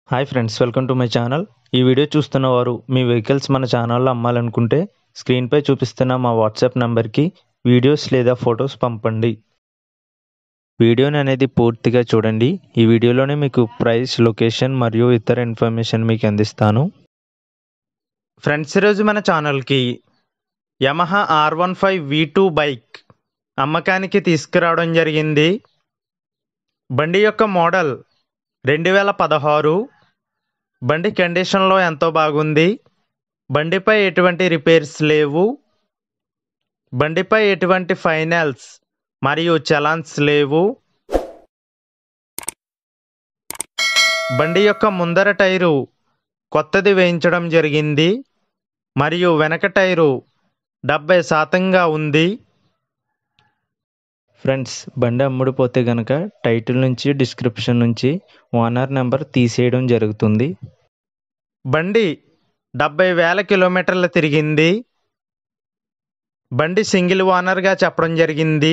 hi friends welcome to my channel ఈ video చూస్తున్న వారు మీ వెహికల్స్ మన ఛానల్లో అమ్మాలనుకుంటే స్క్రీన్పై చూపిస్తున్న మా వాట్సాప్ నంబర్కి వీడియోస్ లేదా ఫొటోస్ పంపండి వీడియోని అనేది పూర్తిగా చూడండి ఈ వీడియోలోనే మీకు ప్రైస్ లొకేషన్ మరియు ఇతర ఇన్ఫర్మేషన్ మీకు అందిస్తాను ఫ్రెండ్స్ ఈరోజు మన ఛానల్కి Yamaha R one five V two bike అమ్మకానికి తీసుకురావడం జరిగింది బండి యొక్క మోడల్ రెండు వేల పదహారు బండి కండిషన్లో ఎంతో బాగుంది బండిపై ఎటువంటి రిపేర్స్ లేవు బండిపై ఎటువంటి ఫైనాన్స్ మరియు చలాన్స్ లేవు బండి యొక్క ముందర టైరు కొత్తది వేయించడం జరిగింది మరియు వెనక టైరు డెబ్బై శాతంగా ఉంది ఫ్రెండ్స్ బండి అమ్ముడుపోతే గనక టైటిల్ నుంచి డిస్క్రిప్షన్ నుంచి ఓనర్ నెంబర్ తీసేయడం జరుగుతుంది బండి డెబ్బై వేల కిలోమీటర్లు తిరిగింది బండి సింగిల్ ఓనర్గా చెప్పడం జరిగింది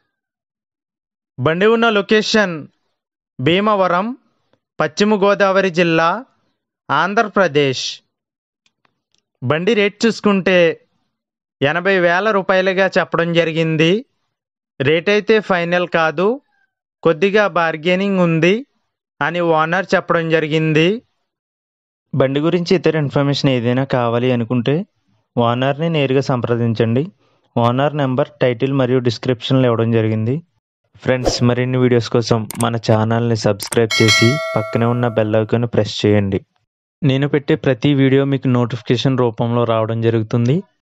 బండి ఉన్న లొకేషన్ భీమవరం పశ్చిమ గోదావరి జిల్లా ఆంధ్రప్రదేశ్ బండి రేట్ చూసుకుంటే ఎనభై వేల రూపాయలుగా చెప్పడం జరిగింది రేట్ అయితే ఫైనల్ కాదు కొద్దిగా బార్గెనింగ్ ఉంది అని ఓనర్ చెప్పడం జరిగింది బండి గురించి ఇతర ఇన్ఫర్మేషన్ ఏదైనా కావాలి అనుకుంటే ఓనర్ని నేరుగా సంప్రదించండి ఓనర్ నెంబర్ టైటిల్ మరియు డిస్క్రిప్షన్లో ఇవ్వడం జరిగింది ఫ్రెండ్స్ మరిన్ని వీడియోస్ కోసం మన ఛానల్ని సబ్స్క్రైబ్ చేసి పక్కనే ఉన్న బెల్ ఐకాన్ ప్రెస్ చేయండి నేను పెట్టే ప్రతి వీడియో మీకు నోటిఫికేషన్ రూపంలో రావడం జరుగుతుంది